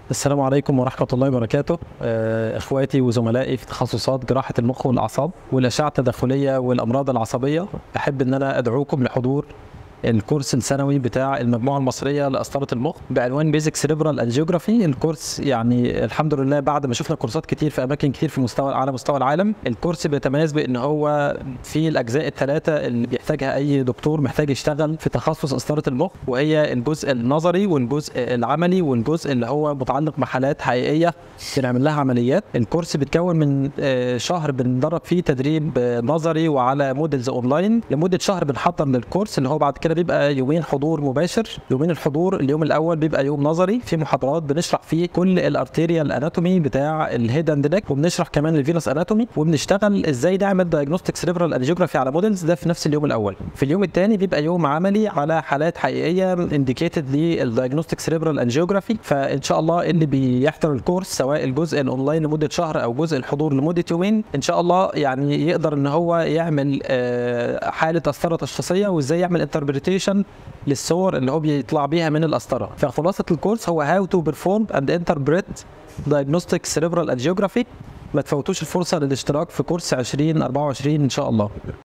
السلام عليكم ورحمة الله وبركاته آه، إخواتي وزملائي في تخصصات جراحة المخ والأعصاب والأشعة التداخلية والأمراض العصبية أحب إن أنا أدعوكم لحضور الكورس السنوي بتاع المجموعة المصرية لقسطرة المخ بعنوان بيزك سيريبرال انجيوجرافي الكورس يعني الحمد لله بعد ما شفنا كورسات كتير في أماكن كتير في مستوى على مستوى العالم الكورس بيتميز بإن هو فيه الأجزاء الثلاثة اللي بيحتاجها أي دكتور محتاج يشتغل في تخصص قسطرة المخ وهي الجزء النظري والجزء العملي والجزء اللي هو متعلق بحالات حقيقية بنعمل لها عمليات الكورس بيتكون من آه، شهر بندرب فيه تدريب آه، نظري وعلى موديلز اونلاين لمده شهر بنحضر للكورس اللي هو بعد كده بيبقى يومين حضور مباشر يومين الحضور اليوم الاول بيبقى يوم نظري في محاضرات بنشرح فيه كل الارتيريال اناتومي بتاع الهيد اند نيك وبنشرح كمان الفينوس اناتومي وبنشتغل ازاي نعمل دايجنوستيك سيريبرال انجيوجرافي على موديلز ده في نفس اليوم الاول في اليوم الثاني بيبقى يوم عملي على حالات حقيقيه انديكيتد للدايجنوستيك سيريبرال انجيوجرافي فان شاء الله اللي بيحضر الكورس سواء الجزء الاونلاين لمده شهر او جزء الحضور لمده يومين ان شاء الله يعني يقدر ان هو يعمل آه، حاله قسطره تشخيصيه وازاي يعمل انتربريتيشن للصور اللي هو بيطلع بيها من القسطره فخلاصه الكورس هو هاو تو بيرفورم اند انتربريت دايجنوستيك سيريبرال انجيوجرافي ما تفوتوش الفرصه للاشتراك في كورس 2024 ان شاء الله